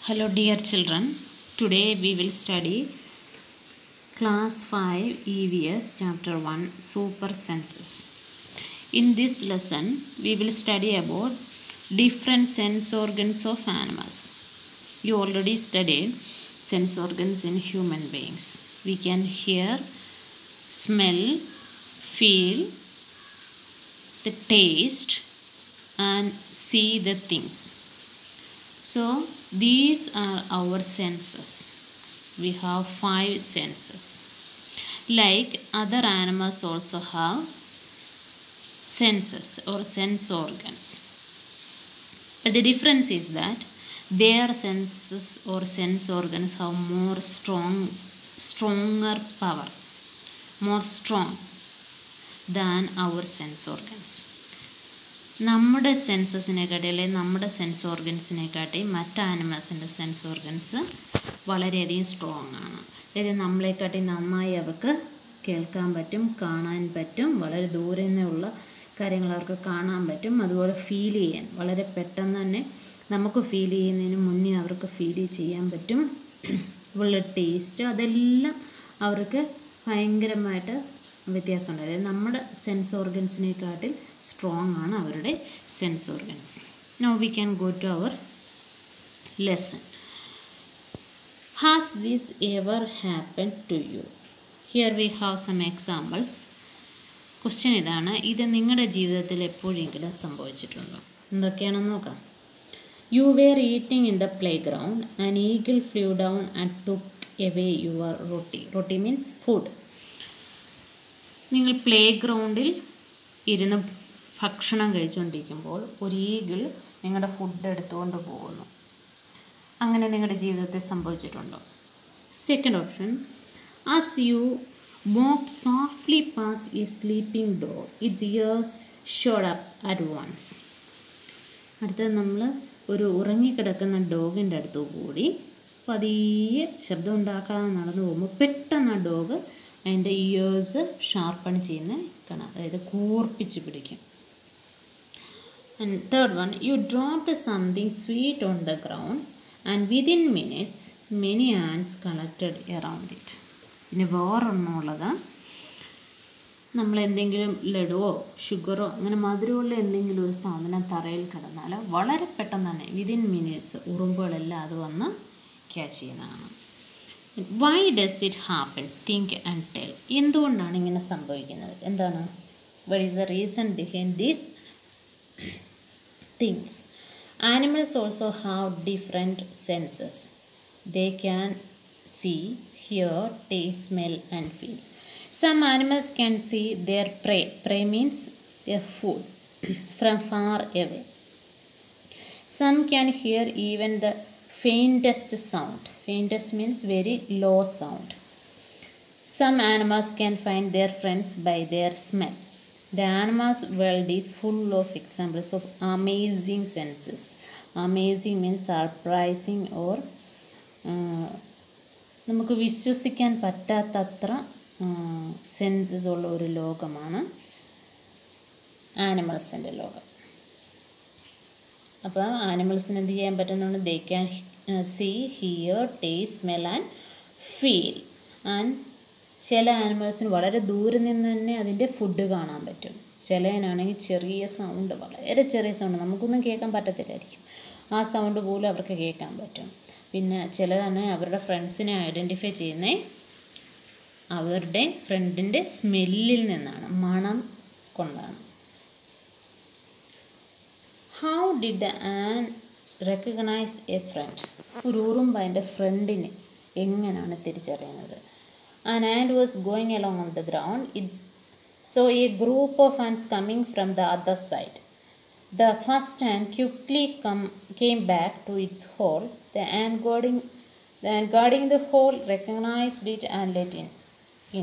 Hello, dear children. Today we will study Class 5 EVS Chapter 1 Super Senses. In this lesson, we will study about different sense organs of animals. You already studied sense organs in human beings. We can hear, smell, feel, the taste, and see the things. So these are our senses. We have five senses. Like other animals also have senses or sense organs. But the difference is that their senses or sense organs have more strong stronger power, more strong than our sense organs. നമ്മുടെ സെൻസസിനെക്കാട്ടി അല്ലെങ്കിൽ നമ്മുടെ sense ഓർഗൻസിനെക്കാട്ടി മറ്റ് ആനിമൽസിൻ്റെ sense organs വളരെയധികം strong ആണ് അതായത് നമ്മളെക്കാട്ടി നന്നായി അവർക്ക് കേൾക്കാൻ പറ്റും കാണാൻ പറ്റും വളരെ ദൂരെ നിന്നുള്ള കാര്യങ്ങൾ അവർക്ക് കാണാൻ പറ്റും അതുപോലെ ഫീൽ ചെയ്യാൻ വളരെ പെട്ടെന്ന് തന്നെ നമുക്ക് ഫീൽ ചെയ്യുന്നതിന് മുന്നേ അവർക്ക് ഫീൽ ചെയ്യാൻ പറ്റും ഉള്ള ടേസ്റ്റ് അതെല്ലാം അവർക്ക് ഭയങ്കരമായിട്ട് വ്യത്യാസമുണ്ട് അതായത് നമ്മുടെ സെൻസ് ഓർഗൻസിനെക്കാട്ടിൽ സ്ട്രോങ് ആണ് അവരുടെ sense organs now we can go to our lesson has this ever happen to you here we have some examples question ഇതാണ് ഇത് നിങ്ങളുടെ ജീവിതത്തിൽ എപ്പോഴെങ്കിലും സംഭവിച്ചിട്ടുണ്ടോ എന്തൊക്കെയാണെന്ന് നോക്കാം you were eating in the playground and eagle flew down and took away your roti roti means food നിങ്ങൾ play ഗ്രൗണ്ടിൽ ഇരുന്ന് ഭക്ഷണം കഴിച്ചുകൊണ്ടിരിക്കുമ്പോൾ ഒരു ഈഗിൾ നിങ്ങളുടെ ഫുഡ് എടുത്തുകൊണ്ട് പോകുന്നു അങ്ങനെ നിങ്ങളുടെ ജീവിതത്തിൽ സംഭവിച്ചിട്ടുണ്ടോ second option as you walked softly past a sleeping dog its ears shot up at once അടുത്തത് നമ്മൾ ഒരു ഉറങ്ങിക്കിടക്കുന്ന ഡോഗിൻ്റെ അടുത്ത് കൂടി പതിയെ ശബ്ദം ഉണ്ടാക്കാതെ നടന്നു പോകുമ്പോൾ പെട്ടെന്ന് ആ ഡോഗ് അതിൻ്റെ ഇയേഴ്സ് ഷാർപ്പൺ ചെയ്യുന്ന കാണാം അതായത് കൂർപ്പിച്ച് പിടിക്കും and third one you dropped something sweet on the ground and within minutes many ants collected around it പിന്നെ വേറൊന്നുള്ളത് നമ്മൾ എന്തെങ്കിലും ലഡുവോ ഷുഗറോ അങ്ങനെ മധുരമുള്ള എന്തെങ്കിലും ഒരു സാധനം തറയിൽ കിടന്നാൽ വളരെ പെട്ടെന്ന് തന്നെ വിതിൻ മിനിറ്റ്സ് ഉറുമ്പുകളെല്ലാം അത് വന്ന് ക്യാച്ച് ചെയ്യുന്നതാണ് why does it happen think and tell എന്തുകൊണ്ടാണ് ഇങ്ങനെ സംഭവിക്കുന്നത് എന്താണ് what is the reason behind these things animals also have different senses they can see hear taste smell and feel some animals can see their prey prey means their food from far away some can hear even the faintest sound. Faintest means very low sound. Some animals can find their friends by their smell. The animal's world is full of examples of amazing senses. Amazing means surprising or നമുക്ക് വിശ്വസിക്കാൻ പറ്റാത്തത്ര census ഉള്ള ഒരു ലോകമാണ് ആനിമൽസിൻ്റെ ലോകം അപ്പോൾ ആനിമൽസിന് എന്ത് ചെയ്യാൻ പറ്റുന്നുണ്ട് they can see hear taste smell and feel and ചില ആനിമൽസിന് വളരെ ദൂരെ നിന്ന് തന്നെ അതിൻ്റെ ഫുഡ് കാണാൻ പറ്റും ചിലതിനാണെങ്കിൽ ചെറിയ സൗണ്ട് വളരെ ചെറിയ സൗണ്ട് നമുക്കൊന്നും കേൾക്കാൻ പറ്റത്തില്ലായിരിക്കും ആ സൗണ്ട് പോലും അവർക്ക് കേൾക്കാൻ പറ്റും പിന്നെ ചിലതാണ് അവരുടെ ഫ്രണ്ട്സിനെ ഐഡൻറ്റിഫൈ ചെയ്യുന്നത് അവരുടെ ഫ്രണ്ടിൻ്റെ സ്മെല്ലിൽ നിന്നാണ് മണം കൊണ്ടാണ് how did the ant recognise a friend ഒരു ഉറുമ്പ് അതിൻ്റെ ഫ്രണ്ടിനെ എങ്ങനെയാണ് തിരിച്ചറിയുന്നത് an ant was going along on the ground it saw a group of ants coming from the other side the first ant quickly come came back to its hole the ant guarding the ant guarding the hole recognised it and let in in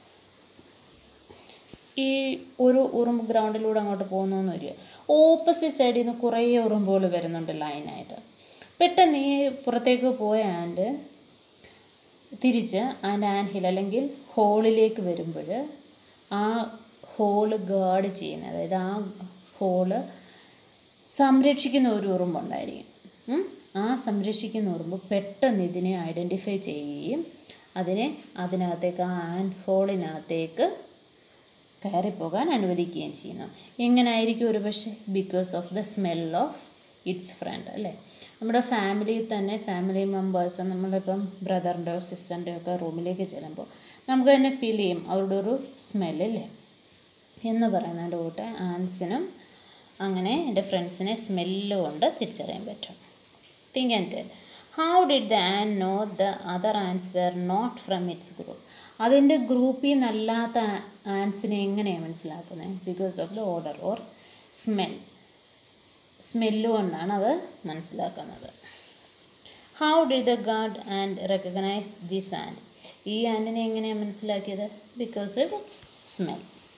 ഈ ഒരു ഉറുമ്പ് ഗ്രൗണ്ടിലൂടെ അങ്ങോട്ട് പോകുന്നു എന്ന് വരിക opposite സൈഡിൽ നിന്ന് കുറേ ഉറുമ്പുകൾ വരുന്നുണ്ട് ലൈനായിട്ട് പെട്ടെന്ന് ഈ പുറത്തേക്ക് പോയ ആൻഡ് തിരിച്ച് ആൻഡ് ആൻഡ് ഹിൽ അല്ലെങ്കിൽ ഹോളിലേക്ക് വരുമ്പോൾ ആ ഹോള് ഗാർഡ് ചെയ്യുന്ന അതായത് ആ ഹോള് സംരക്ഷിക്കുന്ന ഒരു ഉറുമ്പുണ്ടായിരിക്കും ഉം. ആ സംരക്ഷിക്കുന്ന ഉറുമ്പ് പെട്ടെന്ന് ഇതിനെ ഐഡൻറ്റിഫൈ ചെയ്യുകയും അതിനെ അതിനകത്തേക്ക് ആ ആൻഡ് ഹോളിനകത്തേക്ക് കയറിപ്പോകാൻ അനുവദിക്കുകയും ചെയ്യുന്നു എങ്ങനായിരിക്കും ഒരു പക്ഷേ because of the smell of its friend അല്ലേ നമ്മുടെ ഫാമിലിയിൽ തന്നെ ഫാമിലി മെമ്പേഴ്സ് നമ്മളിപ്പം ബ്രദറിൻ്റെയോ സിസ്റ്ററിൻ്റെയോ ഒക്കെ റൂമിലേക്ക് ചെല്ലുമ്പോൾ നമുക്ക് തന്നെ ഫീൽ ചെയ്യും അവരുടെ ഒരു സ്മെല്ലല്ലേ എന്ന് പറയുന്നതിൻ്റെ കൂട്ട് ആൻസിനും അങ്ങനെ എൻ്റെ ഫ്രണ്ട്സിനെ സ്മെല്ല് കൊണ്ട് തിരിച്ചറിയാൻ പറ്റും think and tell how did the ant know the other ants were not from its group അതിൻ്റെ ഗ്രൂപ്പിൽ നിന്നല്ലാത്ത ആൻസിനെ എങ്ങനെയാണ് മനസ്സിലാക്കുന്നത് because of the odour or smell smell കൊണ്ടാണ് അത് മനസ്സിലാക്കുന്നത് how did the guard ant recognise this ant ഈ ആൻഡിനെ എങ്ങനെയാണ് മനസ്സിലാക്കിയത് because of its smell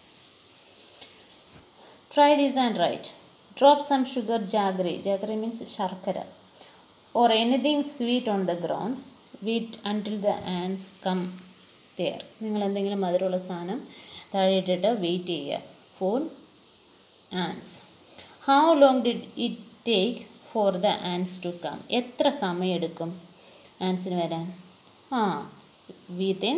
try this and write drop some sugar jaggery jaggery means sharkara or anything sweet on the ground wheat until the ants come there നിങ്ങൾ എന്തെങ്കിലും മധുരമുള്ള സാധനം താഴെ ഇട്ടിട്ട് വെയിറ്റ് ചെയ്യുക for ants how long did it take for the ants to come എത്ര സമയം എടുക്കും ആൻസിന് വരാൻ ആ വിത്തിൻ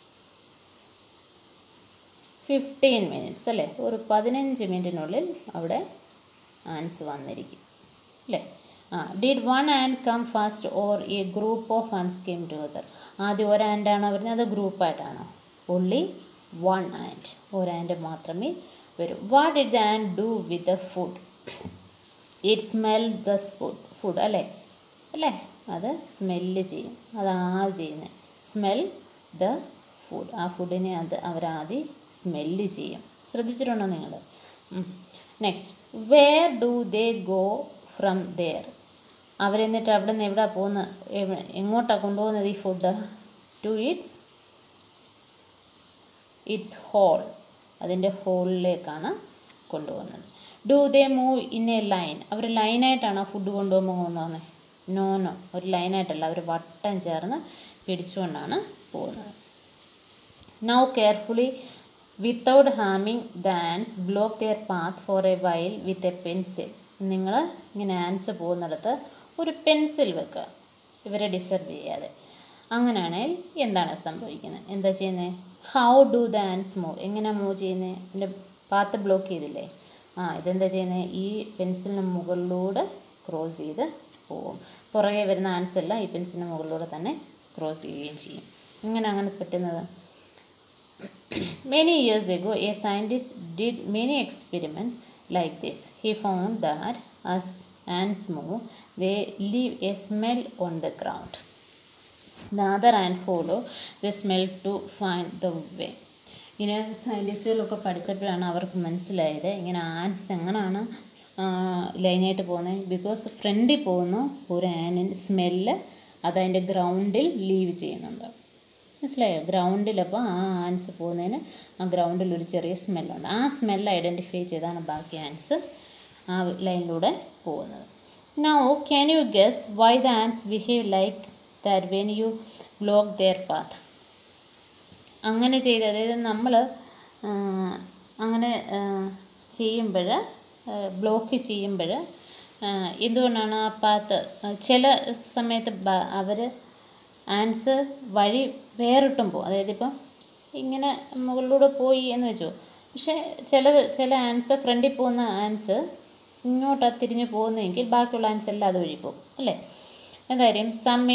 ഫിഫ്റ്റീൻ മിനിറ്റ്സ് അല്ലേ ഒരു പതിനഞ്ച് മിനിറ്റിനുള്ളിൽ അവിടെ ആൻസ് വന്നിരിക്കും അല്ലേ ആ did one ant come fast or a group of ants came together ആദ്യം ഒരു ആൻഡാണോ വരുന്നത് അത് ഗ്രൂപ്പായിട്ടാണോ ഓൺലി വൺ ആൻഡ് ഒരു ആൻഡ് മാത്രമേ വരൂ what did the ant do with the food it smell the food food അല്ലേ അല്ലേ അത് സ്മെല്ല് ചെയ്യും അതാണ് ചെയ്യുന്നത് സ്മെൽ ദ ഫുഡ് ആ ഫുഡിനെ അത് അവരാദ്യം സ്മെല്ല് ചെയ്യും ശ്രദ്ധിച്ചിട്ടുണ്ടോ നിങ്ങൾ next where do they go from there അവരെന്നിട്ട് അവിടെ നിന്ന് എവിടെ പോകുന്നത് എങ്ങോട്ടാണ് കൊണ്ടുപോകുന്നത് ഈ food to its its hole അതിൻ്റെ ഹോളിലേക്കാണ് കൊണ്ടുപോകുന്നത് do they move in a line അവർ ലൈനായിട്ടാണോ ഫുഡ് കൊണ്ടുപോകുമ്പോൾ കൊണ്ടുപോകുന്നത് നോ നോ ഒരു ലൈനായിട്ടല്ല അവർ വട്ടം ചേർന്ന് പിടിച്ചുകൊണ്ടാണ് പോകുന്നത് നൗ കെയർഫുള്ളി വിത്തൗട്ട് ഹാമിങ് the ants block their path for a while with a pencil നിങ്ങൾ ഇങ്ങനെ ആൻസ് പോകുന്നിടത്ത് ഒരു പെൻസിൽ വെക്കുക ഇവരെ ഡിസ്റ്റർബ് ചെയ്യാതെ അങ്ങനെയാണെങ്കിൽ എന്താണ് സംഭവിക്കുന്നത് എന്താ ചെയ്യുന്നത് how do the ants move എങ്ങനെ മൂവ് ചെയ്യുന്നത് എൻ്റെ പാത്ത് ബ്ലോക്ക് ചെയ്തില്ലേ ആ ഇതെന്താ ചെയ്യുന്നത് ഈ പെൻസിലിന് മുകളിലൂടെ ക്രോസ് ചെയ്ത് പോവും പുറകെ വരുന്ന ആൻസ് എല്ലാം ഈ പെൻസിലിന് മുകളിലൂടെ തന്നെ ക്രോസ് ചെയ്യുകയും ചെയ്യും എങ്ങനെ അങ്ങനെ പറ്റുന്നത് Many years ago, a scientist did many experiments like this. He found that as ants move, they leave a smell on the ground. The other ant follow the smell to find the way. ഇങ്ങനെ സയൻറ്റിസ്റ്റുകളൊക്കെ പഠിച്ചപ്പോഴാണ് അവർക്ക് മനസ്സിലായത് ഇങ്ങനെ ആൻസ് എങ്ങനെയാണ് ലൈനായിട്ട് പോകുന്നത് because ഫ്രണ്ടിൽ പോകുന്ന ഒരു ആനിൻ സ്മെല്ല് അതതിൻ്റെ ഗ്രൗണ്ടിൽ ലീവ് ചെയ്യുന്നുണ്ട് മനസ്സിലായോ ഗ്രൗണ്ടിലപ്പോൾ ആ ആൻസ് പോകുന്നതിന് ആ ഗ്രൗണ്ടിൽ ഒരു ചെറിയ സ്മെല്ലുണ്ട് ആ സ്മെല്ല് ഐഡൻറ്റിഫൈ ചെയ്താണ് ബാക്കി ആൻസ് ആ ലൈനിലൂടെ പോകുന്നത് now can you guess why the ants behave like that when you block their path അങ്ങനെ ചെയ്ത് അതായത് നമ്മൾ അങ്ങനെ ചെയ്യുമ്പോൾ ബ്ലോക്ക് ചെയ്യുമ്പോൾ എന്തുകൊണ്ടാണ് ആ പാത്ത് ചില സമയത്ത് അവർ ആൻസ് വഴി വേറിട്ടും പോകും അതായത് ഇപ്പം ഇങ്ങനെ മുകളിലൂടെ പോയി എന്ന് വെച്ചോ പക്ഷേ ചില ചില ആൻസ് ഫ്രണ്ടിൽ പോകുന്ന ആൻസ് ഇങ്ങോട്ടാണ് തിരിഞ്ഞ് പോകുന്നതെങ്കിൽ ബാക്കിയുള്ള ആൻസ് എല്ലാം അതുവഴി പോകും അല്ലേ എന്താ കാര്യം സമ്മേ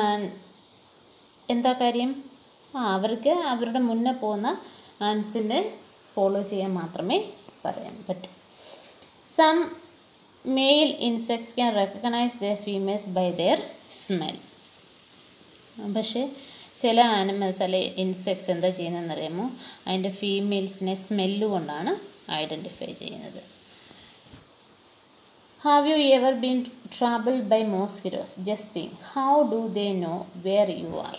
എന്താ കാര്യം ആ അവർക്ക് അവരുടെ മുന്നേ പോകുന്ന ആൻസിനെ ഫോളോ ചെയ്യാൻ മാത്രമേ പറയാൻ പറ്റൂ some male insects can recognise the females by their smell പക്ഷേ ചില ആനിമൽസ് അല്ലെ ഇൻസെക്ട്സ് എന്താ ചെയ്യുന്നതെന്ന് അറിയാമോ അതിൻ്റെ ഫീമെയിൽസിനെ സ്മെല്ല് കൊണ്ടാണ് ഐഡൻറ്റിഫൈ ചെയ്യുന്നത് have you ever been troubled by mosquitoes just think how do they know where you are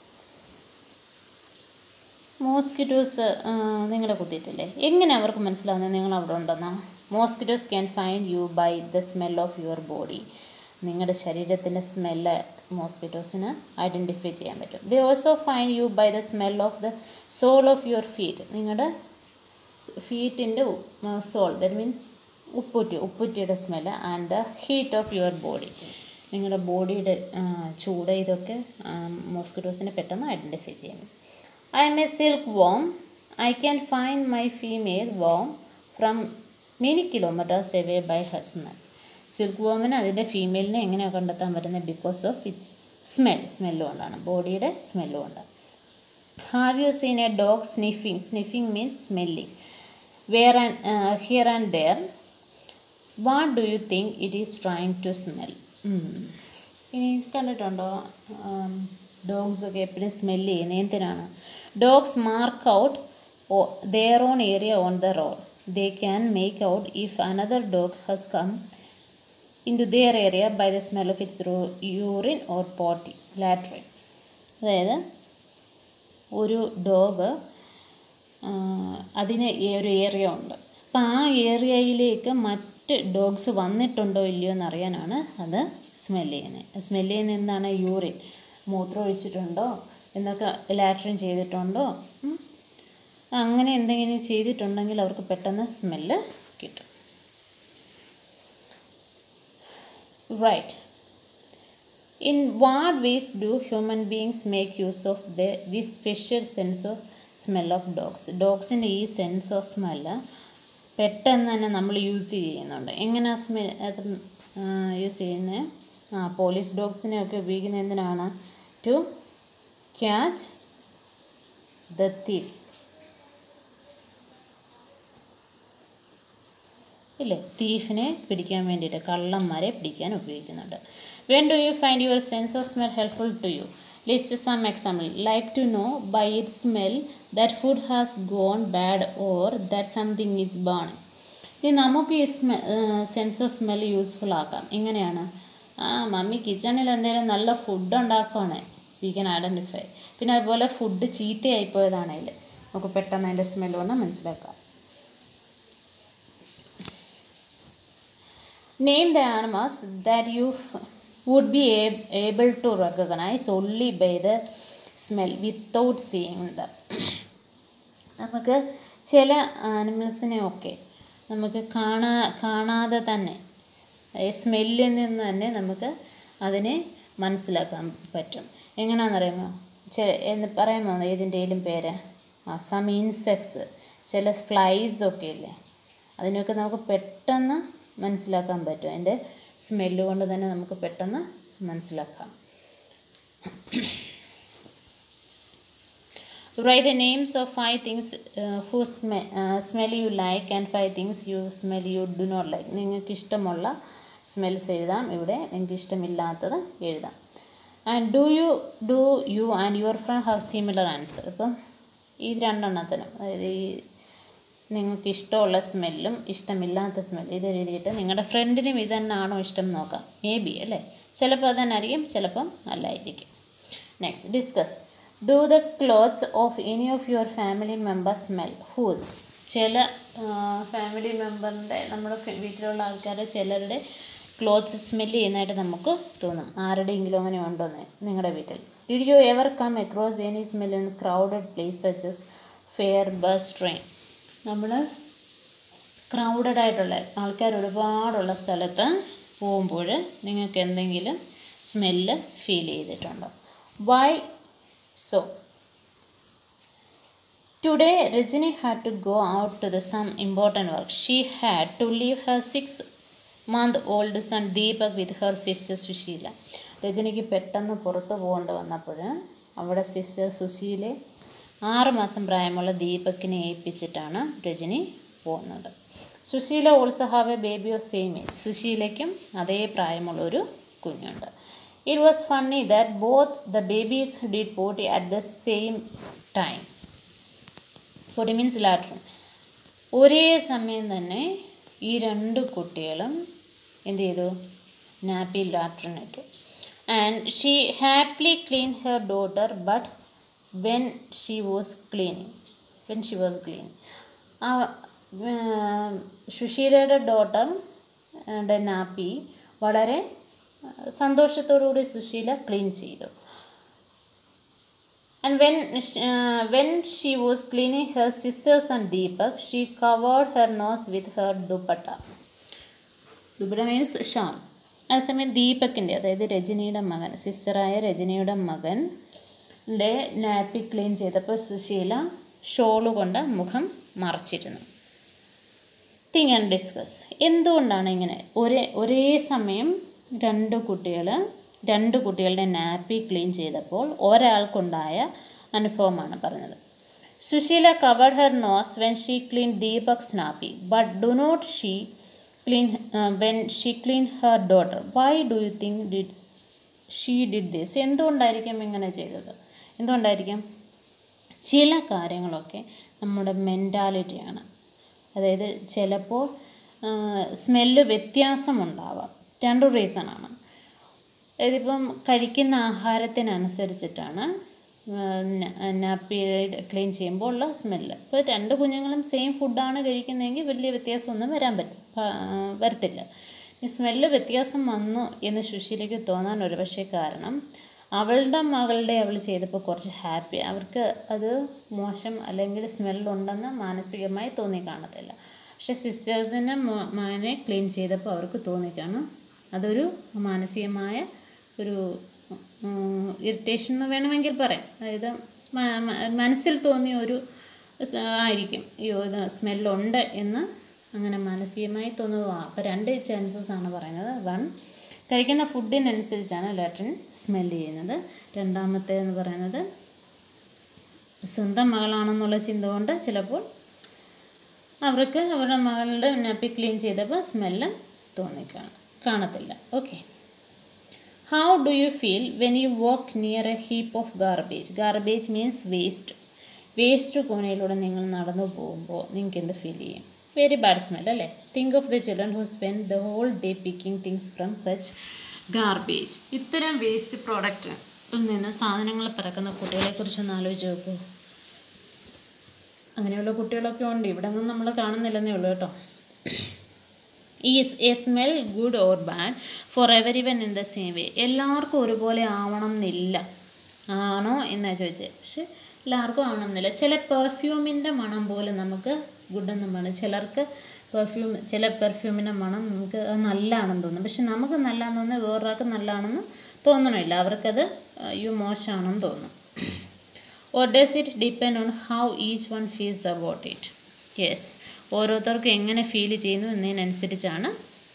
mosquitoes നിങ്ങളെ കുത്തിയിട്ടില്ലേ എങ്ങനെ അവർക്ക് മനസ്സിലാവുന്നത് നിങ്ങൾ അവിടെ ഉണ്ടെന്നാ mosquitoes can find you by the smell of your body നിങ്ങളുടെ ശരീരത്തിൻ്റെ സ്മെല്ല് മോസ്കിറ്റോസിന് ഐഡൻറ്റിഫൈ ചെയ്യാൻ പറ്റും ദേ also find you by the smell of the sole of your feet നിങ്ങളുടെ ഫീറ്റിൻ്റെ സോൾ ദറ്റ് മീൻസ് ഉപ്പുറ്റി ഉപ്പുറ്റിയുടെ smell and the heat of your body നിങ്ങളുടെ ബോഡിയുടെ ചൂട് ഇതൊക്കെ മോസ്കിറ്റോസിനെ പെട്ടെന്ന് ഐഡൻറ്റിഫൈ ചെയ്യും I am a silkworm I can find my female worm from many kilometres away by her smell സിൽക്ക് വോമിന് അതിൻ്റെ ഫീമെയിലിനെ എങ്ങനെയാണ് കണ്ടെത്താൻ പറ്റുന്നത് because of its smell smell കൊണ്ടാണ് ബോഡിയുടെ സ്മെല്ല് കൊണ്ട് have you seen a dog sniffing sniffing means smelling where and here and there what do you think it is trying to smell ഇനി കണ്ടിട്ടുണ്ടോ ഡോഗ്സ് ഒക്കെ എപ്പോഴും സ്മെല്ല് ചെയ്യുന്നത് എന്തിനാണ് dogs mark out their on area on the road they can make out if another dog has come into their area by the smell of its urine or potty latrine അതായത് ഒരു dog അതിന് ഒരു area ഉണ്ട് അപ്പം ആ ഏരിയയിലേക്ക് മറ്റ് dogs വന്നിട്ടുണ്ടോ ഇല്ലയോ എന്നറിയാനാണ് അത് സ്മെല്ല് ചെയ്യുന്നത് സ്മെല്ല് ചെയ്യുന്ന എന്താണ് യൂറിൻ മൂത്രം ഒഴിച്ചിട്ടുണ്ടോ എന്നൊക്കെ ലാട്രിൻ ചെയ്തിട്ടുണ്ടോ അങ്ങനെ എന്തെങ്കിലും ചെയ്തിട്ടുണ്ടെങ്കിൽ അവർക്ക് പെട്ടെന്ന് സ്മെല്ല് കിട്ടും right in what ways do human beings make use of the this special sense of smell of dogs ഡോഗ്സിൻ്റെ ഈ സെൻസ് ഓഫ് സ്മെല്ല് പെട്ടെന്ന് തന്നെ നമ്മൾ യൂസ് ചെയ്യുന്നുണ്ട് എങ്ങനെയാണ് സ്മെ അത് യൂസ് ചെയ്യുന്നത് ആ പോലീസ് ഡോഗ്സിനെയൊക്കെ ഉപയോഗിക്കുന്നത് എന്തിനാണ് ടു ക്യാച്ച് ദ തീഫ് ഇല്ലേ തീഫിനെ പിടിക്കാൻ വേണ്ടിയിട്ട് കള്ളന്മാരെ പിടിക്കാൻ ഉപയോഗിക്കുന്നുണ്ട് when do you find your sense of smell helpful to you list some example like to know by it smell that food has gone bad or that something is burning ഇനി നമുക്ക് ഈ സ്മെ സെൻസ് ഓഫ് സ്മെൽ യൂസ്ഫുൾ ആക്കാം എങ്ങനെയാണ് ആ mummy കിച്ചണിൽ എന്തെങ്കിലും നല്ല ഫുഡ് ഉണ്ടാക്കുവാണ് വി ക്യാൻ ഐഡൻറ്റിഫൈ പിന്നെ അതുപോലെ ഫുഡ് ചീത്തയായി പോയതാണെങ്കിൽ നമുക്ക് പെട്ടെന്ന് അതിൻ്റെ സ്മെൽ കൊണ്ട് മനസ്സിലാക്കാം Name the animals that you would be ab- able to recognize only by the smell without seeing them. നമുക്ക് ചില ആനിമൽസിനെ ഒക്കെ നമുക്ക് കാണാ കാണാതെ തന്നെ സ്മെല്ലിൽ നിന്ന് തന്നെ നമുക്ക് അതിനെ മനസ്സിലാക്കാൻ പറ്റും എങ്ങനെയാണെന്നറിയാമോ ചെ എന്ന് പറയാമോ ഏതിൻ്റെയും പേര് ആ സം ഇൻസെക്ട്സ് ചില ഫ്ലൈസ് ഒക്കെ ഇല്ലേ അതിനൊക്കെ നമുക്ക് പെട്ടെന്ന് മനസ്സിലാക്കാൻ പറ്റും അതിൻ്റെ സ്മെല്ല് കൊണ്ട് തന്നെ നമുക്ക് പെട്ടെന്ന് മനസ്സിലാക്കാം Write the names of five things uh, whose sm- uh, smell you like and five things you smell you do not like. നിങ്ങൾക്ക് ഇഷ്ടമുള്ള സ്മെൽസ് എഴുതാം ഇവിടെ നിങ്ങൾക്ക് ഇഷ്ടമില്ലാത്തത് എഴുതാം and do you do you and your friend have similar answer ഇപ്പം ഈ രണ്ടെണ്ണത്തിനും അതായത് ഈ നിങ്ങൾക്ക് ഇഷ്ടമുള്ള സ്മെല്ലും ഇഷ്ടമില്ലാത്ത സ്മെല്ല് ഇത് എഴുതിയിട്ട് നിങ്ങളുടെ ഫ്രണ്ടിനും ഇത് തന്നെയാണോ ഇഷ്ടം നോക്കാം മേ ബി അല്ലേ ചിലപ്പോൾ അത് തന്നെ ആയിരിക്കും ചിലപ്പം അല്ലായിരിക്കും next discuss do the clothes of any of your family member smell whose ചില ഫാമിലി മെമ്പറിൻ്റെ നമ്മുടെ വീട്ടിലുള്ള ആൾക്കാർ ചിലരുടെ ക്ലോത്ത്സ് സ്മെല്ല് ചെയ്യുന്നതായിട്ട് നമുക്ക് തോന്നും ആരുടെയെങ്കിലും അങ്ങനെ ഉണ്ടോയെന്ന് നിങ്ങളുടെ വീട്ടിൽ did you ever come across any smell in crowded place such as fair bus train നമ്മൾ ക്രൗഡഡ് ആയിട്ടുള്ള ആൾക്കാർ ഒരുപാടുള്ള സ്ഥലത്ത് പോകുമ്പോൾ നിങ്ങൾക്ക് എന്തെങ്കിലും സ്മെല്ല് ഫീൽ ചെയ്തിട്ടുണ്ടോ why so today Rajani had to go out to the some important work she had to leave her six month old son Deepak with her sister Susheela രജനിക്ക് പെട്ടെന്ന് പുറത്ത് പോകേണ്ടി വന്നപ്പോൾ അവിടെ സിസ്റ്റർ സുശീലെ ആറ് മാസം പ്രായമുള്ള ദീപക്കിനെ ഏൽപ്പിച്ചിട്ടാണ് രജനി പോകുന്നത് Susheela also have a baby of same age സുശീലയ്ക്കും അതേ പ്രായമുള്ള ഒരു കുഞ്ഞുണ്ട് it was funny that both the babies did potty at the same time potty means latrine ഒരേ സമയം തന്നെ ഈ രണ്ട് കുട്ടികളും എന്ത് ചെയ്തു നാപ്പി ലാട്രിൻ ഇട്ടു and she happily clean her daughter but when she was cleaning when she was cleaning ആ സുശീലയുടെ ഡോട്ടർ നാപ്പി വളരെ സന്തോഷത്തോടുകൂടി സുശീല ക്ലീൻ ചെയ്തു and when when she was cleaning her sisters and Deepak she covered her nose with her dupatta dupatta means shawl അതേസമയം ദീപക്കിൻ്റെ അതായത് രജനിയുടെ മകൻ സിസ്റ്ററായ രജനിയുടെ മകൻ ൻ്റെ നാപ്പി ക്ലീൻ ചെയ്തപ്പോൾ സുശീല ഷോള് കൊണ്ട് മുഖം മറച്ചിരുന്നു തിങ്ക് ആൻഡ് ഡിസ്കസ് എന്തുകൊണ്ടാണ് ഇങ്ങനെ ഒരേ ഒരേ സമയം രണ്ട് കുട്ടികൾ രണ്ട് കുട്ടികളുടെ നാപ്പി ക്ലീൻ ചെയ്തപ്പോൾ ഒരാൾക്കുണ്ടായ അനുഭവമാണ് പറഞ്ഞത് Susheela covered her nose when she clean Deepak's nappy but do not she clean when she clean her daughter why do you think did she did this എന്തുകൊണ്ടായിരിക്കും ഇങ്ങനെ ചെയ്തത് എന്തുകൊണ്ടായിരിക്കും ചില കാര്യങ്ങളൊക്കെ നമ്മുടെ മെൻറ്റാലിറ്റിയാണ് അതായത് ചിലപ്പോൾ സ്മെല്ല് വ്യത്യാസമുണ്ടാവാം രണ്ട് റീസണാണ് ഇതിപ്പം കഴിക്കുന്ന ആഹാരത്തിനനുസരിച്ചിട്ടാണ് നാപ്പി ക്ലീൻ ചെയ്യുമ്പോൾ ഉള്ള സ്മെല്ല് ഇപ്പോൾ രണ്ട് കുഞ്ഞുങ്ങളും സെയിം ഫുഡാണ് കഴിക്കുന്നതെങ്കിൽ വലിയ വ്യത്യാസമൊന്നും വരാൻ പറ്റും വരത്തില്ല ഈ സ്മെല്ല് വ്യത്യാസം വന്നു എന്ന് സുശീലയ്ക്ക് തോന്നാൻ ഒരു പക്ഷേ കാരണം അവളുടെ മകളുടെ അവൾ ചെയ്തപ്പോൾ കുറച്ച് ഹാപ്പി അവർക്ക് അത് മോശം അല്ലെങ്കിൽ സ്മെല്ലുണ്ടെന്ന് മാനസികമായി തോന്നി കാണത്തില്ല പക്ഷെ സിസ്റ്റേഴ്സിൻ്റെ മകനെ ക്ലീൻ ചെയ്തപ്പോൾ അവർക്ക് തോന്നിക്കാണും അതൊരു മാനസികമായ ഒരു ഇറിറ്റേഷൻ എന്ന് വേണമെങ്കിൽ പറയാം അതായത് മനസ്സിൽ തോന്നിയ ഒരു ആയിരിക്കും അയ്യോ ഇത് സ്മെല്ലുണ്ട് എന്ന് അങ്ങനെ മാനസികമായി തോന്നുന്നതാണ് അപ്പോൾ രണ്ട് ചാൻസസ് ആണ് പറയുന്നത് വൺ കഴിക്കുന്ന ഫുഡിനനുസരിച്ചാണ് ലാട്രിൻ സ്മെല്ല് ചെയ്യുന്നത് രണ്ടാമത്തേന്ന് പറയുന്നത് സ്വന്തം മകളാണെന്നുള്ള ചിന്ത കൊണ്ട് ചിലപ്പോൾ അവർക്ക് അവരുടെ മകളുടെ നാപ്പി ക്ലീൻ ചെയ്തപ്പോൾ സ്മെല്ല് തോന്നിക്കാണ് കാണത്തില്ല okay how do you feel when you walk near a heap of garbage garbage means waste waste കോണയിലൂടെ നിങ്ങൾ നടന്നു പോകുമ്പോൾ നിങ്ങൾക്ക് എന്ത് ഫീൽ ചെയ്യും വെരി ബാഡ് സ്മെൽ അല്ലേ think of the children who spend the whole day picking things from such garbage ഇത്തരം waste product നിന്ന് സാധനങ്ങൾ പിറക്കുന്ന കുട്ടികളെക്കുറിച്ചൊന്ന് ആലോചിച്ച് നോക്കൂ അങ്ങനെയുള്ള കുട്ടികളൊക്കെ ഉണ്ട് ഇവിടെ ഒന്നും നമ്മൾ കാണുന്നില്ലെന്നേ ഉള്ളൂ കേട്ടോ is a smell good or bad for everyone in the same way എല്ലാവർക്കും ഒരുപോലെ ആവണം എന്നില്ല ആണോ എന്നാണ് ചോദിച്ചത് പക്ഷെ എല്ലാവർക്കും ആവണമെന്നില്ല ചില പെർഫ്യൂമിൻ്റെ മണം പോലും നമുക്ക് ഗുഡെന്ന് പറയും ചിലർക്ക് പെർഫ്യൂം ചില പെർഫ്യൂമിൻ്റെ മണം നമുക്ക് അത് നല്ലതാണെന്ന് തോന്നും പക്ഷെ നമുക്ക് നല്ലതാണെന്ന് തോന്നുന്നത് വേറൊരാൾക്ക് നല്ലതാണെന്ന് തോന്നണമില്ല അവർക്കത് അയ്യോ മോശമാണെന്ന് തോന്നും or does it depend on how each one feels about it yes ഓരോരുത്തർക്കും എങ്ങനെ ഫീൽ ചെയ്യുന്നു എന്നതിനനുസരിച്ചാണ്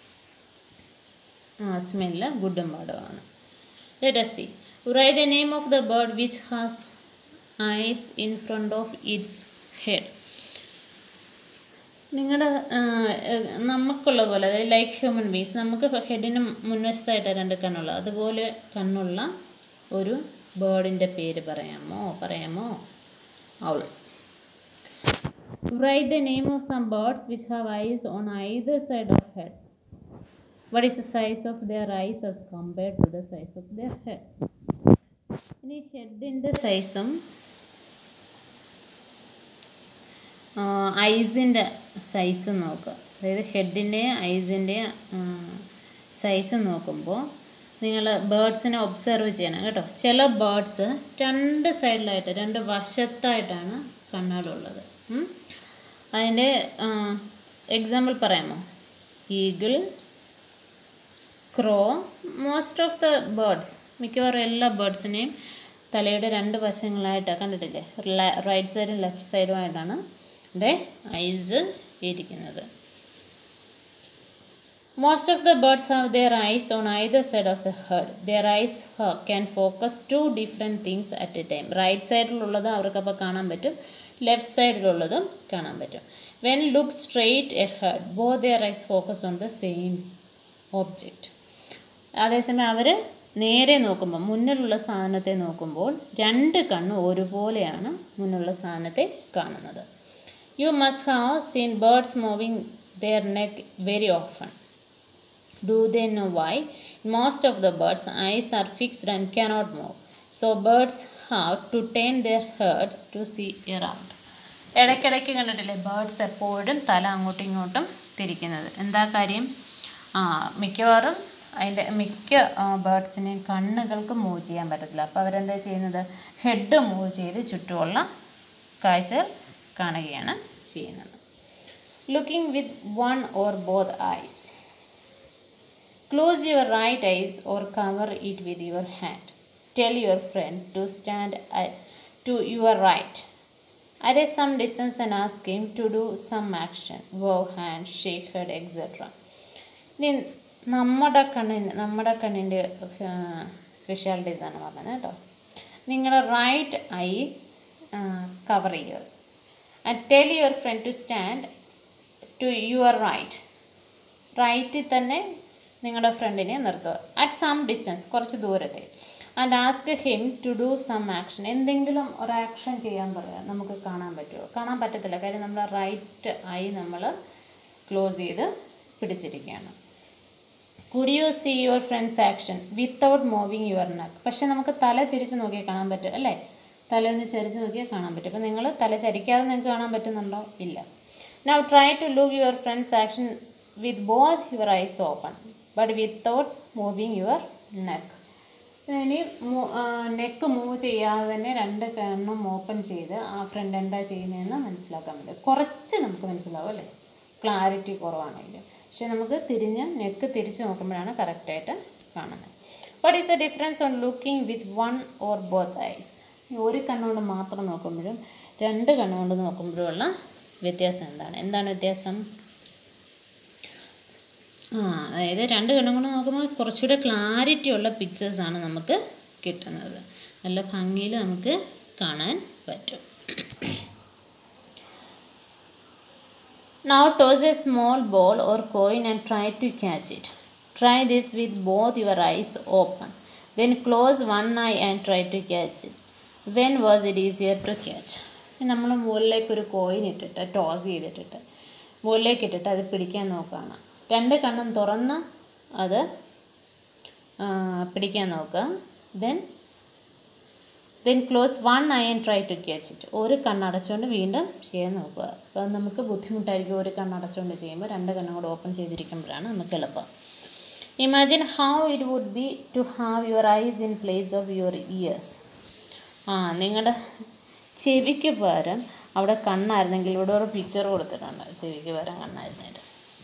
സ്മെല്ല് ഗുഡും ബാഡുമാണ് let's see write the name of the bird which has eyes in front of its head നിങ്ങളുടെ നമുക്കുള്ള പോലെ അതായത് ലൈക്ക് ഹ്യൂമൻ ബീങ്സ് നമുക്ക് ഹെഡിന് മുൻവശത്തായിട്ട് രണ്ട് കണ്ണുള്ളത് അതുപോലെ കണ്ണുള്ള ഒരു ബേർഡിൻ്റെ പേര് പറയാമോ പറയാമോ owl write the name of some birds which have eyes on either side of head what is the size of their eyes as compared to the size of their head ഇനി ഹെഡിൻ്റെ സൈസും ഐസിൻ്റെ സൈസ് നോക്കുക അതായത് ഹെഡിൻ്റെ ഐസിൻ്റെ size നോക്കുമ്പോൾ നിങ്ങൾ ബേർഡ്സിനെ observe ചെയ്യണം കേട്ടോ ചില ബേർഡ്സ് രണ്ട് സൈഡിലായിട്ട് രണ്ട് വശത്തായിട്ടാണ് കണ്ണുകളുള്ളത് അതിൻ്റെ എക്സാമ്പിൾ പറയാമോ eagle crow most of the birds മിക്കവാറും എല്ലാ ബേർഡ്സിനെയും തലയുടെ രണ്ട് വശങ്ങളായിട്ടാണ് കണ്ടിട്ടില്ലേ റൈറ്റ് സൈഡും ലെഫ്റ്റ് സൈഡുമായിട്ടാണ് ഇവിടെ ഐസ് ഇരിക്കുന്നത് most of the birds have their eyes on either side of the head their eyes can focus to different things at a time right സൈഡിലുള്ളത് അവർക്കപ്പോൾ കാണാൻ പറ്റും ലെഫ്റ്റ് സൈഡിലുള്ളതും കാണാൻ പറ്റും when look straight ahead both their eyes focus on the same object അതേസമയം അവർ നേരെ നോക്കുമ്പോൾ മുന്നിലുള്ള സാധനത്തെ നോക്കുമ്പോൾ രണ്ട് കണ്ണും ഒരുപോലെയാണ് മുന്നിലുള്ള സാധനത്തെ കാണുന്നത് you must have seen birds moving their neck very often do they know why most of the birds eyes are fixed and cannot move so birds have to turn their heads to see around ഇടയ്ക്കിടയ്ക്ക് കണ്ടിട്ടില്ലേ birds എപ്പോഴും തല അങ്ങോട്ടും ഇങ്ങോട്ടും തിരിക്കുന്നത് എന്താ കാര്യം ആ മിക്കവാറും അതിൻ്റെ മിക്ക ബേർഡ്സിനെയും കണ്ണുകൾക്ക് മൂവ് ചെയ്യാൻ പറ്റത്തില്ല അപ്പോൾ അവരെന്താ ചെയ്യുന്നത് ഹെഡ് മൂവ് ചെയ്ത് ചുറ്റുമുള്ള കാഴ്ച കാണുകയാണ് ചെയ്യുന്നത് looking with one or both eyes close your right eyes or cover it with your hand tell your friend to stand to your right at a some distance and ask him to do some action wow hand shake head etc ഇനി നമ്മുടെ കണ്ണിന് നമ്മുടെ കണ്ണിൻ്റെ specialities ആണ് പറഞ്ഞത് കേട്ടോ നിങ്ങളുടെ right eye cover ചെയ്യുക and tell your friend to stand to your right റൈറ്റിൽ തന്നെ നിങ്ങളുടെ ഫ്രണ്ടിനെ നിർത്തുക അറ്റ് സം ഡിസ്റ്റൻസ് കുറച്ച് ദൂരത്തെ and ask him to do some action എന്തെങ്കിലും ഒരു ആക്ഷൻ ചെയ്യാൻ പറയാം നമുക്ക് കാണാൻ പറ്റുമോ കാണാൻ പറ്റത്തില്ല കാര്യം നമ്മൾ റൈറ്റ് ഐ നമ്മൾ ക്ലോസ് ചെയ്ത് പിടിച്ചിരിക്കുകയാണ് could you see your friend's action without moving your neck പക്ഷെ നമുക്ക് തല തിരിച്ച് നോക്കിയാൽ കാണാൻ പറ്റും അല്ലേ തല ഒന്ന് ചരിച്ച് നോക്കിയാൽ കാണാൻ പറ്റും അപ്പോൾ നിങ്ങൾ തല ചരിക്കാതെ നിങ്ങൾക്ക് കാണാൻ പറ്റുന്നുണ്ടോ ഇല്ല now try to look your friend's action with both your eyes open but without moving your neck ഇനി നെക്ക് മൂവ് ചെയ്യാതെ തന്നെ രണ്ട് കണ്ണും ഓപ്പൺ ചെയ്ത് ആ ഫ്രണ്ട് എന്താ ചെയ്യുന്നതെന്ന് മനസ്സിലാക്കാൻ പറ്റും കുറച്ച് നമുക്ക് മനസ്സിലാവും അല്ലേ ക്ലാരിറ്റി കുറവാണെങ്കിൽ പക്ഷെ നമുക്ക് തിരിഞ്ഞ് നെക്ക് തിരിച്ച് നോക്കുമ്പോഴാണ് കറക്റ്റായിട്ട് കാണുന്നത് what is the difference on looking with one or both eyes ഒരു കണ്ണുകൊണ്ട് മാത്രം നോക്കുമ്പോഴും രണ്ട് കണ്ണുകൊണ്ട് നോക്കുമ്പോഴുമുള്ള വ്യത്യാസം എന്താണ് എന്താണ് വ്യത്യാസം ആ അതായത് രണ്ട് കണ്ണും കൊണ്ട് നോക്കുമ്പോൾ കുറച്ചുകൂടെ ക്ലാരിറ്റി ഉള്ള പിക്ചേഴ്സാണ് നമുക്ക് കിട്ടുന്നത് നല്ല ഭംഗിയിൽ നമുക്ക് കാണാൻ പറ്റും Now toss a small ball or coin and try to catch it. Try this with both your eyes open. Then close one eye and try to catch it. When was it easier to catch? നമ്മൾ മുകളിലേക്ക് ഒരു coin ഇട്ടിട്ട് toss ചെയ്തിട്ടിട്ട് മുകളിലേക്ക് ഇട്ടിട്ട് അത് പിടിക്കാൻ നോക്കുകയാണ് രണ്ട് കണ്ണും തുറന്ന് അത് പിടിക്കാൻ നോക്കുക then then close one eye and try to catch it ഒരു കണ്ണടച്ചുകൊണ്ട് വീണ്ടും ചെയ്യാൻ നോക്കുക അപ്പോൾ നമുക്ക് ബുദ്ധിമുട്ടായിരിക്കും ഒരു കണ്ണടച്ചുകൊണ്ട് ചെയ്യുമ്പോൾ രണ്ട് കണ്ണും കൂടെ ഓപ്പൺ ചെയ്തിരിക്കുമ്പോഴാണ് നമുക്ക് എളുപ്പം imagine how it would be to have your eyes in place of your ears ആ നിങ്ങളുടെ ചെവിക്ക് പകരം അവിടെ കണ്ണായിരുന്നെങ്കിൽ ഇവിടെ ഒരു പിക്ചർ കൊടുത്തിട്ടുണ്ട് ചെവിക്ക് പകരം കണ്ണായിരുന്നേരം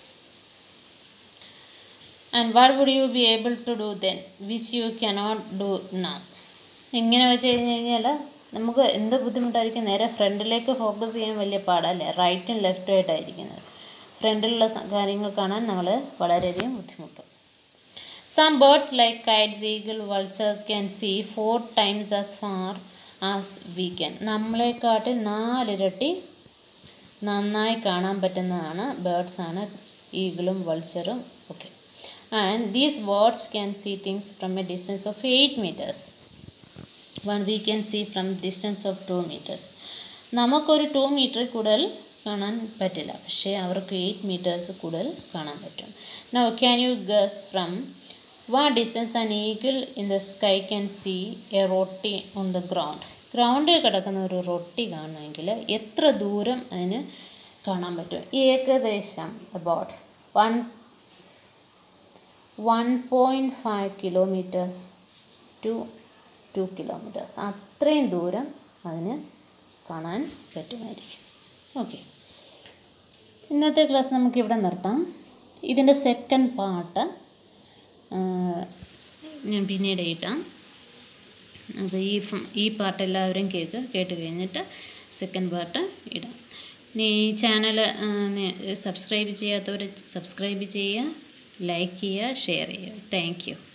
and what would you be able to do then which you cannot do now ഇങ്ങനെ വെച്ച് കഴിഞ്ഞ് കഴിഞ്ഞാൽ നമുക്ക് എന്ത് ബുദ്ധിമുട്ടായിരിക്കും നേരെ ഫ്രണ്ടിലേക്ക് ഫോക്കസ് ചെയ്യാൻ വലിയ പാടല്ലേ റൈറ്റും ലെഫ്റ്റും ആയിട്ടായിരിക്കുന്നത് ഫ്രണ്ടിലുള്ള കാര്യങ്ങൾ കാണാൻ നമ്മൾ വളരെയധികം ബുദ്ധിമുട്ടും some birds like kites eagle vultures can see four times as far as we can നമ്മളെക്കാട്ടിൽ നാലിരട്ടി നന്നായി കാണാൻ പറ്റുന്നതാണ് ബേർഡ്സാണ് ഈഗിളും വൾച്ചറും ഒക്കെ and these birds can see things from a distance of eight metres when we can see from distance of two metres നമുക്കൊരു ടു മീറ്റർ കൂടുതൽ കാണാൻ പറ്റില്ല പക്ഷേ അവർക്ക് എയ്റ്റ് മീറ്റേഴ്സ് കൂടുതൽ കാണാൻ പറ്റും now can you guess from what distance an eagle in the sky can see a roti on the ground ഗ്രൗണ്ടിൽ കിടക്കുന്ന ഒരു റൊട്ടി കാണണമെങ്കിൽ എത്ര ദൂരം അതിന് കാണാൻ പറ്റും ഏകദേശം about one one point five kilometres two two kilometres അത്രയും ദൂരം അതിന് കാണാൻ പറ്റുമായിരിക്കും ഓക്കെ ഇന്നത്തെ ക്ലാസ് നമുക്കിവിടെ നിർത്താം ഇതിൻ്റെ സെക്കൻഡ് പാർട്ട് ഞാൻ പിന്നീട് ഇട്ടാം അപ്പോൾ ഈ ഈ പാർട്ട് എല്ലാവരും കേൾക്കുക കേട്ട് കഴിഞ്ഞിട്ട് സെക്കൻഡ് പാർട്ട് ഇടാം ഇനി ഈ ചാനൽ സബ്സ്ക്രൈബ് ചെയ്യാത്തവർ സബ്സ്ക്രൈബ് ചെയ്യുക ലൈക്ക് ചെയ്യുക ഷെയർ ചെയ്യുക താങ്ക് യു